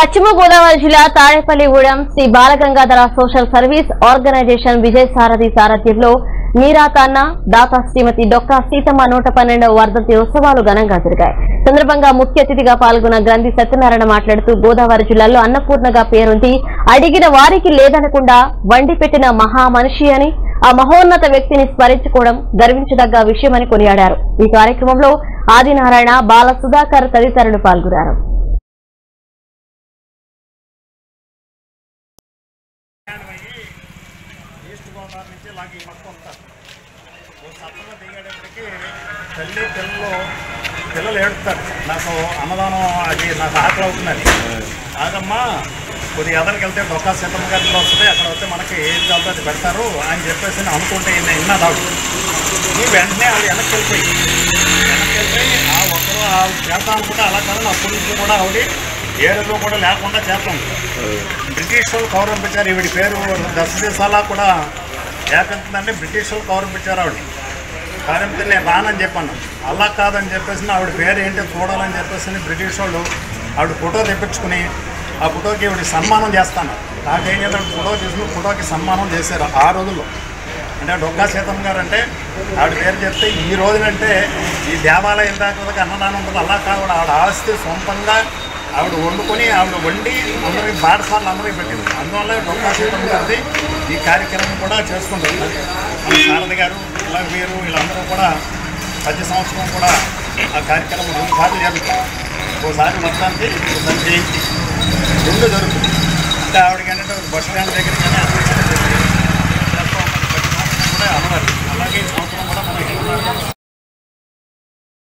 పశ్చిమ గోదావరి జిల్లా Tadepalligudem Sri Balagangadhara social service organisation Vijay Sarathi సారథ్యంలో మీరాతాన్న దాత శ్రీమతి డొక్కా సీతమ్మ నూట పన్నెండవ వర్ధంతి ఉత్సవాలు ఘనంగా జరిగాయి సందర్భంగా ముఖ్య అతిథిగా పాల్గొన్న గ్రంథి సత్యనారాయణ మాట్లాడుతూ గోదావరి జిల్లాలో అన్నపూర్ణగా పేరుంది అడిగిన వారికి లేదనకుండా వండి పెట్టిన మహా మనిషి అని ఆ మహోన్నత వ్యక్తిని స్మరించుకోవడం గర్వించదగ్గ విషయమని కొనియాడారు ఈ కార్యక్రమంలో ఆదినారాయణ బాల సుధాకర్ తదితరులు పాల్గొన్నారు ఈస్ట్ గోదావరి నుంచి ఇలాగ ఈ పక్క వస్తారు ఓ సత్తలో దిగేటప్పటికి తల్లి పిల్లలు పిల్లలు ఏడుస్తారు నాకు అన్నదానం అది నాకు ఆకలి అవుతుందని ఆగమ్మా కొద్దిగా ఎదరికి వెళ్తే డొక్కా సీతమ్మ గారిలో వస్తే అక్కడ వస్తే మనకి ఏది కావాలో అది పెడతారు అని చెప్పేసి నేను అనుకుంటే నేను విన్నా దాడు ఈ వెంటనే ఆవిడ వెనక్కి వెళ్ళిపోయి వెనక్కి వెళ్ళిపోయి ఆ ఒక్కరు ఆ చేస్తాను కూడా అలా కాదు నా పులుసు కూడా ఆవిడ ఏడులో కూడా లేకుండా చేస్తాం బ్రిటిష్ వాళ్ళు కౌరంపించారు ఈవిడి పేరు దశ దేశాలా కూడా ఏకంతుందంటే బ్రిటిష్ వాళ్ళు కౌరంపించారు ఆవిడ కారంపితే నేను రానని చెప్పాను అలా కాదని చెప్పేసి ఆవిడ పేరు ఏంటో చూడాలని చెప్పేసి బ్రిటిష్ వాళ్ళు ఆవిడ ఫోటో తెప్పించుకుని ఆ ఫోటోకి ఈవిడ సన్మానం చేస్తాను నాకేం చేద్దాం ఫోటో తీసుకుని ఫోటోకి సన్మానం చేశారు ఆ రోజుల్లో అంటే డొక్కా సీతమ్మ గారు అంటే ఆవిడ పేరు చెప్తే ఈ రోజునంటే ఈ దేవాలయం దాకా అన్నదానం ఉంటుంది అలా కాదు ఆవిడ ఆస్తి సొంతంగా ఆవిడ వండుకొని ఆవిడ వండి అందరికి బాటసార్లు అందరికీ పెట్టింది అందువల్ల డొక్కా సీతమ్మ గారిది ఈ కార్యక్రమం కూడా చేసుకుంటారు మన శారద గారు ఇలా వీరు వీళ్ళందరూ కూడా ప్రతి సంవత్సరం కూడా ఆ కార్యక్రమం రెండు సార్లు జరుగుతుంది ఓసారి మొత్తానికి ఒకసారి జయంతి రెండు జరుగుతుంది అంటే ఆవిడకి ఏంటంటే బస్ స్టాండ్ దగ్గర కానీ అక్కడ చేస్తూ ఉంటారు. ప్రతి సంవత్సరం కూడా అలవాటు అలాగే ఈ సంవత్సరం కూడా మనం